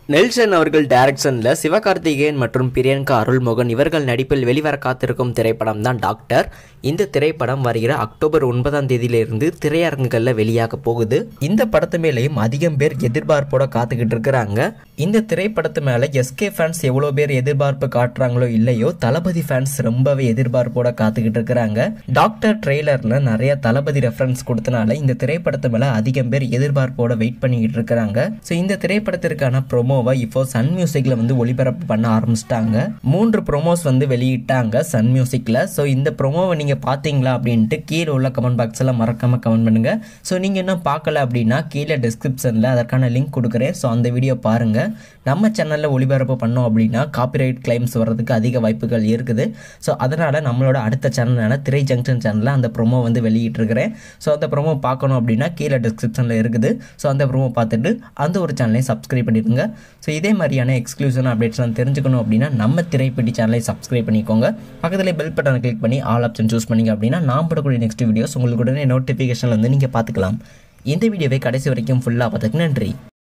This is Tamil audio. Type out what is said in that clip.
நெல்சன் அவர்கள் டைரக்ஷனில் சிவகார்த்திகேயன் மற்றும் பிரியங்கா அருள்மோகன் இவர்கள் நடிப்பில் வெளிவர காத்திருக்கும் திரைப்படம் தான் டாக்டர் இந்த திரைப்படம் வருகிற அக்டோபர் ஒன்பதாம் தேதியிலிருந்து திரையரங்குகளில் வெளியாக போகுது இந்த படத்து மேலேயும் அதிகம் பேர் எதிர்பார்ப்போட காத்துக்கிட்டு இருக்கிறாங்க இந்த திரைப்படத்து மேலே எஸ்கே ஃபேன்ஸ் எவ்வளோ பேர் எதிர்பார்ப்பு காட்டுறாங்களோ இல்லையோ தளபதி ஃபேன்ஸ் ரொம்பவே எதிர்பார்ப்போட காத்துக்கிட்டு இருக்கிறாங்க டாக்டர் ட்ரெய்லர்ல நிறைய தளபதி ரெஃபரன்ஸ் கொடுத்தனால இந்த திரைப்படத்து மேலே அதிகம் பேர் எதிர்பார்ப்போட வெயிட் பண்ணிக்கிட்டு இருக்கிறாங்க ஸோ இந்த திரைப்படத்திற்கான ப்ரொமோவை இப்போ சன் மியூசிக்ல வந்து ஒளிபரப்பு பண்ண ஆரம்பிச்சிட்டாங்க மூன்று ப்ரொமோஸ் வந்து வெளியிட்டாங்க சன் மியூசிக்ல ஸோ இந்த ப்ரொமோவை நீங்க பார்த்தீங்களா அப்படின்ட்டு கீழே உள்ள கமெண்ட் பாக்ஸில் மறக்காம கமெண்ட் பண்ணுங்க ஸோ நீங்க இன்னும் பார்க்கல அப்படின்னா கீழே டிஸ்கிரிப்ஷனில் அதற்கான லிங்க் கொடுக்குறேன் ஸோ அந்த வீடியோ பாருங்க நம்ம சேனலில் ஒளிபரப்பு பண்ணோம் அப்படின்னா காப்பிரைட் கிளைம்ஸ் வர்றதுக்கு அதிக வாய்ப்புகள் இருக்குது ஸோ அதனால் நம்மளோட அடுத்த சேனலான திரை ஜங்ஷன் சேனலில் அந்த ப்ரொமோ வந்து வெளியிட்டிருக்கிறேன் ஸோ அந்த ப்ரொமோ பார்க்கணும் அப்படின்னா கீழே டிஸ்கிரிப்ஷனில் இருக்குது ஸோ அந்த ப்ரொமோ பார்த்துட்டு அந்த ஒரு சேனலையும் சப்ஸ்கிரைப் பண்ணிடுங்க ஸோ இதே மாதிரியான எக்ஸ்க்ளூசிவ் அப்டேட்ஸ்லாம் தெரிஞ்சுக்கணும் அப்படின்னா நம்ம திரைப்பெட்டி சேனலை சப்ஸ்கிரைப் பண்ணிக்கோங்க பக்கத்தில் பெல் பட்டனை கிளிக் பண்ணி ஆல் ஆப்ஷன் சூஸ் பண்ணிங்க அப்படின்னா நான் போடக்கூடிய நெக்ஸ்ட் வீடியோஸ் உங்களுக்கு உடனே நோட்டிஃபிகேஷன் வந்து நீங்கள் பார்த்துக்கலாம் இந்த வீடியோவை கடைசி வரைக்கும் ஃபுல்லாக பார்த்ததுக்கு நன்றி